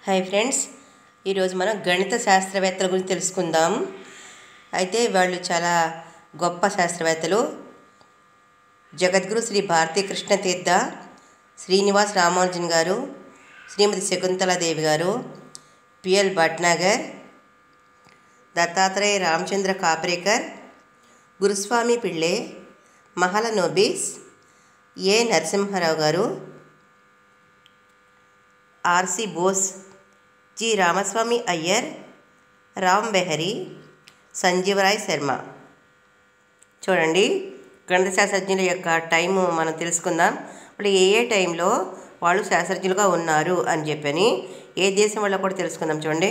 hi friends ఈరోజు మనం గణిత శాస్త్రవేత్తల గురించి తెలుసుకుందాం అయితే వాళ్ళు చాలా గొప్ప శాస్త్రవేత్తలు జగద్గురు శ్రీ భారతీ కృష్ణ తీర్థ శ్రీనివాస్ రామానుజన్ గారు శ్రీమతి శకుంతలాదేవి గారు పిఎల్ భట్నాగర్ దత్తాత్రేయ రామచంద్ర కాపరేకర్ గురుస్వామి పిళ్ళే మహలనోబిస్ ఏ నరసింహారావు గారు ఆర్సి బోస్ జి రామస్వామి అయ్యర్ రామ్ బెహరీ సంజీవరాయ్ శర్మ చూడండి గణిత శాస్త్రజ్ఞుల యొక్క టైము మనం తెలుసుకుందాం వాళ్ళు ఏ ఏ టైంలో వాళ్ళు శాస్త్రజ్ఞులుగా ఉన్నారు అని చెప్పని ఏ దేశం వాళ్ళో కూడా తెలుసుకుందాం చూడండి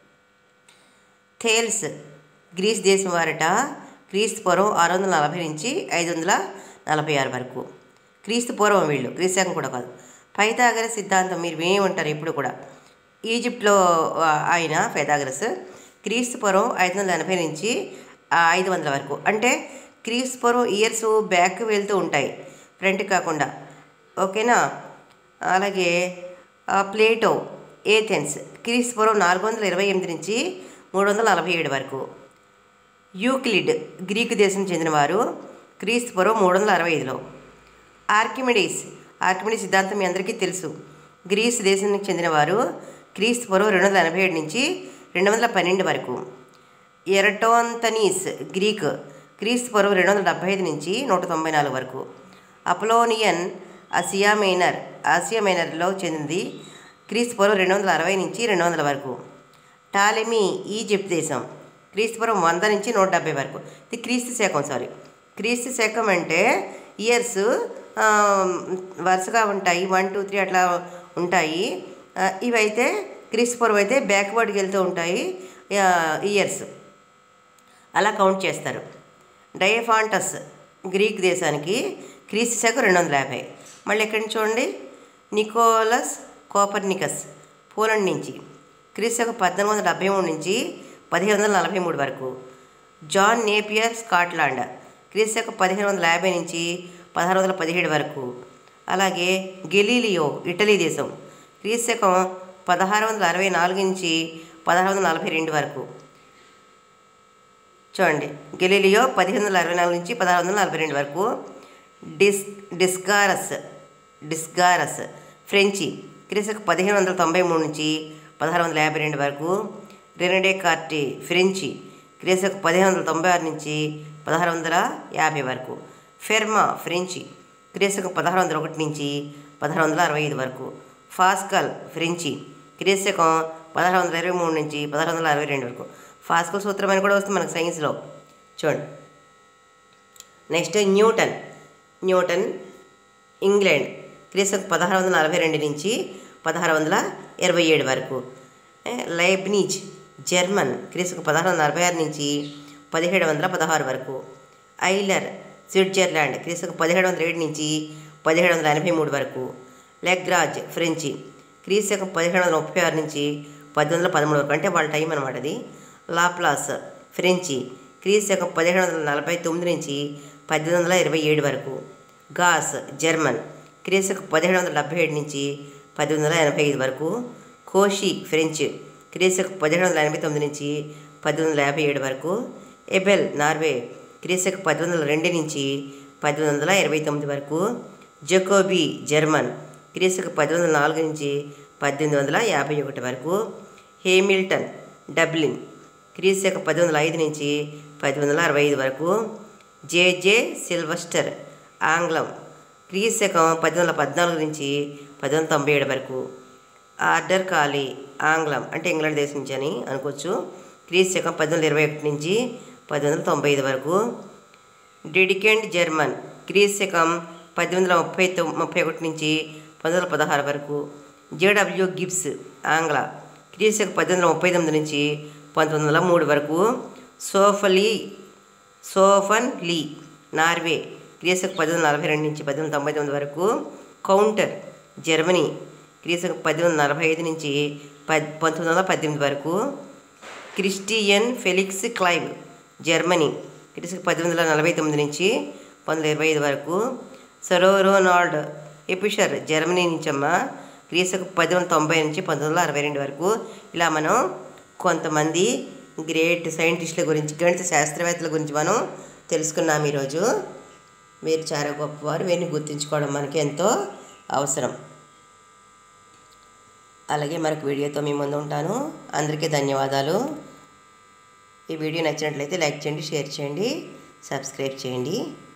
థేల్స్ గ్రీస్ దేశం వారట క్రీస్తు పూర్వం ఆరు వందల నలభై నుంచి ఐదు వందల నలభై ఆరు వరకు క్రీస్తు పూర్వం వీళ్ళు క్రీస్తు శకం కూడా కాదు పైథాగర సిద్ధాంతం మీరు వినే ఉంటారు ఇప్పుడు కూడా ఈజిప్ట్లో ఆ, ఆయన పైథాగరస్ క్రీస్తు పూర్వం ఐదు వందల ఎనభై నుంచి ఆ, ఐదు వందల వరకు అంటే క్రీస్తు పూర్వం ఇయర్స్ బ్యాక్ వెళ్తూ ఉంటాయి ఫ్రంట్ కాకుండా ఓకేనా అలాగే ఆ, ప్లేటో ఏథెన్స్ క్రీస్తు పూర్వం నాలుగు వందల ఇరవై ఎనిమిది నుంచి మూడు వందల నలభై ఏడు వరకు యూక్లిడ్ గ్రీకు దేశం చెందినవారు క్రీస్తు పూర్వం మూడు వందల అరవై ఐదులో ఆర్కిమిడీస్ ఆర్కిమిడీస్ సిద్ధాంతం మీ అందరికీ తెలుసు గ్రీస్ దేశానికి చెందినవారు క్రీస్తు పూర్వం రెండు వందల ఎనభై ఏడు నుంచి రెండు వందల పన్నెండు వరకు ఎరటోంతనీస్ గ్రీక్ క్రీస్తు పూర్వం రెండు వందల డెబ్బై ఐదు నుంచి నూట తొంభై నాలుగు వరకు అప్లోనియన్ ఆసియా మైనర్ ఆసియా మైనర్లో చెందింది క్రీస్తు పూర్వం రెండు వందల అరవై నుంచి రెండు వందల వరకు టాలెమీ ఈజిప్ట్ దేశం క్రీస్తుపురం వంద నుంచి నూట డెబ్బై వరకు ఇది క్రీస్తు శకం సారీ క్రీస్తు శకం అంటే ఇయర్స్ వరుసగా ఉంటాయి వన్ టూ త్రీ అట్లా ఉంటాయి ఆ, ఇవైతే క్రీస్తుపురం అయితే బ్యాక్వర్డ్కి వెళ్తూ ఉంటాయి ఇయర్స్ అలా కౌంట్ చేస్తారు డయఫాంటస్ గ్రీక్ దేశానికి క్రీస్తు శకం రెండు వందల యాభై మళ్ళీ ఎక్కడి నుంచి చూడండి నికోలస్ కోపర్నికస్ పోలండ్ నుంచి క్రీస్తు శకం పద్దెనిమిది వందల డెబ్బై మూడు నుంచి పదిహేను వందల నలభై మూడు వరకు జాన్ నేపియర్ స్కాట్లాండ్ క్రీస్తు శకం పదిహేను వందల యాభై నుంచి పదహారు వందల పదిహేడు వరకు అలాగే గెలీలియో ఇటలీ దేశం క్రీస్తు శకం పదహారు వందల అరవై నాలుగు నుంచి పదహారు వందల నలభై రెండు వరకు చూడండి గెలీలియో పదిహేను వందల అరవై నాలుగు నుంచి పదహారు వందల నలభై రెండు వరకు డిస్ డిస్గారస్ డిస్గారస్ ఫ్రెంచి క్రీస్తుకు పదిహేను వందల తొంభై మూడు నుంచి పదహారు వందల యాభై రెండు వరకు రెనడే కార్టీ ఫ్రెంచి క్రీస్తుకు పదిహేను వందల తొంభై ఆరు నుంచి పదహారు వందల యాభై వరకు ఫెర్మా ఫ్రెంచి క్రీస్తుకు పదహారు వందల ఒకటి నుంచి పదహారు వందల అరవై ఐదు వరకు ఫాస్కల్ ఫ్రెంచి క్రీస్తుకం పదహారు వందల ఇరవై మూడు నుంచి పదహారు వందల అరవై రెండు వరకు ఫాస్కల్ సూత్రం అని కూడా వస్తుంది మనకు సైన్స్లో చూడండి నెక్స్ట్ న్యూటన్ న్యూటన్ ఇంగ్లాండ్ క్రీస్తు పదహారు వందల నలభై రెండు నుంచి పదహారు వందల ఇరవై ఏడు వరకు ఏ, లైబ్నిజ్ జర్మన్ క్రీస్తుకు పదహారు వందల నలభై ఆరు నుంచి పదిహేడు వందల పదహారు వరకు ఐలర్ స్విట్జర్లాండ్ క్రీస్తుకు పదిహేడు వందల ఏడు నుంచి పదిహేడు వందల ఎనభై మూడు వరకు లెగ్రాజ్ ఫ్రెంచి క్రీస్తుకు పదిహేడు వందల ముప్పై ఆరు నుంచి పద్దెనిమిది వందల పదమూడు వరకు అంటే వాళ్ళ టైం అనమాట అది లాప్లాస్ ఫ్రెంచి క్రీస్తు పదిహేడు వందల నలభై తొమ్మిది నుంచి పద్దెనిమిది వందల ఇరవై ఏడు వరకు గాస్ జర్మన్ క్రీస్తుకు పదిహేడు వందల డెబ్బై ఏడు నుంచి పద్దెనిమిది వందల ఎనభై ఐదు వరకు కోషి ఫ్రెంచ్ క్రీస్తుకు పదిహేడు వందల ఎనభై తొమ్మిది నుంచి పద్దెనిమిది వందల యాభై ఏడు వరకు ఎబెల్ నార్వే క్రీస్తుకు పద్దెనిమిది వందల రెండు నుంచి పద్దెనిమిది వందల ఇరవై తొమ్మిది వరకు జకోబీ జర్మన్ క్రీస్తుకు పద్దెనిమిది వందల నాలుగు నుంచి పద్దెనిమిది వందల యాభై ఒకటి వరకు హేమిల్టన్ డబ్లిన్ క్రీస్తు యొక్క పద్దెనిమిది వందల ఐదు నుంచి పద్దెనిమిది వందల అరవై ఐదు వరకు జేజే సిల్వస్టర్ ఆంగ్లం క్రీస్తు శకం పద్దెనిమిది వందల పద్నాలుగు నుంచి పద్దెనిమిది వందల తొంభై ఏడు వరకు ఆర్డర్ కాలీ ఆంగ్లం అంటే ఇంగ్లాండ్ దేశం నుంచి అని అనుకోవచ్చు క్రీస్తు శకం పద్దెనిమిది వందల ఇరవై ఒకటి నుంచి పద్దెనిమిది వందల తొంభై ఐదు వరకు డెడికెంట్ జర్మన్ క్రీస్తు శకం పద్దెనిమిది వందల ముప్పై తొమ్ ముప్పై ఒకటి నుంచి పంతొమ్మిది వందల పదహారు వరకు జేడబ్ల్యూ గిబ్స్ ఆంగ్ల క్రీస్తు శకం పద్దెనిమిది వందల ముప్పై తొమ్మిది నుంచి పంతొమ్మిది వందల మూడు వరకు సోఫలీ సోఫన్ లీ నార్వే క్రీస్తుకు పద్దెనిమిది వందల నలభై రెండు నుంచి పద్దెనిమిది వందల తొంభై తొమ్మిది వరకు కౌంటర్ జర్మనీ క్రీస్తుకు పద్దెనిమిది వందల నలభై ఐదు నుంచి పద్ పంతొమ్మిది వందల పద్దెనిమిది వరకు క్రిస్టియన్ ఫెలిక్స్ క్లైవ్ జర్మనీ క్రీస్తుకు పద్దెనిమిది వందల నలభై తొమ్మిది నుంచి పంతొమ్మిది వందల ఇరవై ఐదు వరకు సరోరోనాల్డ్ ఎపిషర్ జర్మనీ నుంచమ్మ క్రీస్తుకు పది వందల తొంభై నుంచి పంతొమ్మిది వందల అరవై రెండు వరకు ఇలా మనం కొంతమంది గ్రేట్ సైంటిస్టుల గురించి గణిత శాస్త్రవేత్తల గురించి మనం తెలుసుకున్నాం ఈరోజు మీరు చాలా గొప్పవారు వీరిని గుర్తుంచుకోవడం మనకి ఎంతో అవసరం అలాగే మరొక వీడియోతో మీ ముందు ఉంటాను అందరికీ ధన్యవాదాలు ఈ వీడియో నచ్చినట్లయితే లైక్ చేయండి షేర్ చేయండి సబ్స్క్రైబ్ చేయండి